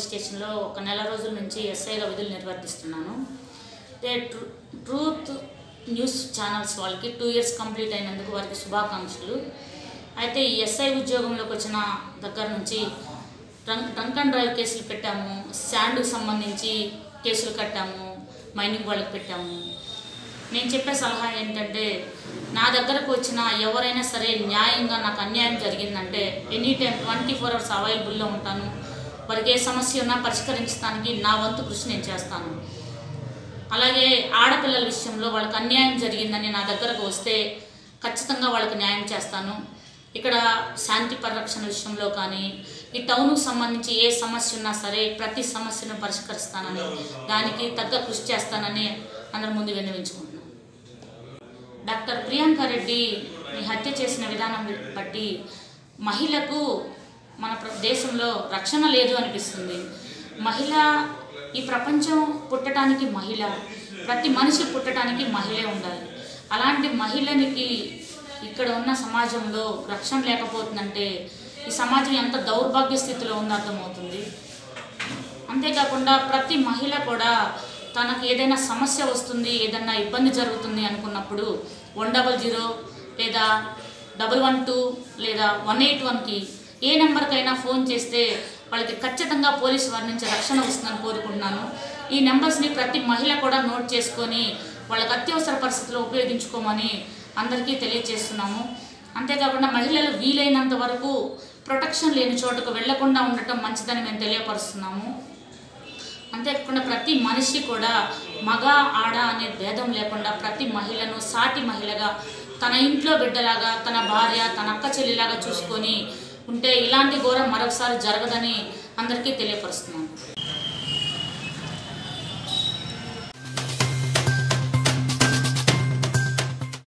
police స్టేషన్లో ఒక నెల రోజుల నుంచి ఎస్ఐగా విధులు నిర్వర్తిస్తున్నాను అయితే ట్రూ ట్రూత్ న్యూస్ ఛానల్స్ వాళ్ళకి టూ ఇయర్స్ కంప్లీట్ అయినందుకు వారికి శుభాకాంక్షలు అయితే ఈ ఎస్ఐ ఉద్యోగంలోకి వచ్చిన దగ్గర నుంచి డ్రంక్ డ్రంక్ అండ్ డ్రైవ్ కేసులు పెట్టాము శాండ్కి సంబంధించి కేసులు కట్టాము మైనింగ్ వాళ్ళకి పెట్టాము నేను చెప్పే సలహా ఏంటంటే నా దగ్గరకు వచ్చిన ఎవరైనా సరే న్యాయంగా నాకు అన్యాయం జరిగిందంటే any time twenty four hours అవైలబుల్లో ఉంటాను వారికి ఏ సమస్య ఉన్నా పరిష్కరించడానికి నా వంతు కృషి నేను చేస్తాను అలాగే ఆడపిల్లల విషయంలో వాళ్ళకి అన్యాయం జరిగిందని నా దగ్గరకు వస్తే ఖచ్చితంగా వాళ్ళకి న్యాయం చేస్తాను ఇక్కడ శాంతి పరిరక్షణ విషయంలో కానీ ఈ టౌన్కు సంబంధించి ఏ సమస్య ఉన్నా సరే ప్రతి సమస్యను పరిష్కరిస్తానని దానికి తగ్గ కృషి చేస్తానని అందరి ముందు విన్నవించుకుంటున్నాను డాక్టర్ ప్రియాంక రెడ్డి హత్య చేసిన విధానం బట్టి మహిళకు మన ప్ర- దేశంలో రక్షణ లేదు అనిపిస్తుంది మహిళ ఈ ప్రపంచం పుట్టడానికి మహిళ ప్రతి మనిషి పుట్టడానికి మహిళే ఉండాలి అలాంటి మహిళనికి ఇక్కడ ఉన్న సమాజంలో రక్షణ లేకపోతుందంటే ఈ సమాజం ఎంత దౌర్భాగ్య స్థితిలో ఉందో అర్థమవుతుంది అంతేకాకుండా ప్రతి మహిళ కూడా తనకు ఏదైనా సమస్య వస్తుంది ఏదైనా ఇబ్బంది జరుగుతుంది అనుకున్నప్పుడు వన్ డబల్ జీరో లేదా డబల్ వన్ టూ లేదా వన్ ఎయిట్ వన్కి ఏ నెంబర్కైనా ఫోన్ చేస్తే వాళ్ళకి ఖచ్చితంగా పోలీసు వారి నుంచి రక్షణ వస్తుందని కోరుకుంటున్నాను ఈ నెంబర్స్ని ప్రతి మహిళ కూడా నోట్ చేసుకొని వాళ్ళకి అత్యవసర పరిస్థితుల్లో ఉపయోగించుకోమని అందరికీ తెలియజేస్తున్నాము అంతేకాకుండా మహిళలు వీలైనంత వరకు ప్రొటెక్షన్ లేని చోటుకు వెళ్లకుండా ఉండటం మంచిదని మేము తెలియపరుస్తున్నాము అంతేకాకుండా ప్రతి మనిషి కూడా మగ ఆడ అనే భేదం లేకుండా ప్రతి మహిళను సాటి మహిళగా తన ఇంట్లో బిడ్డలాగా తన భార్య తన అక్క చెల్లిలాగా చూసుకొని ఉంటే ఇలాంటి ఘోరం మరొకసారి జరగదని అందరికీ తెలియపరుస్తున్నాను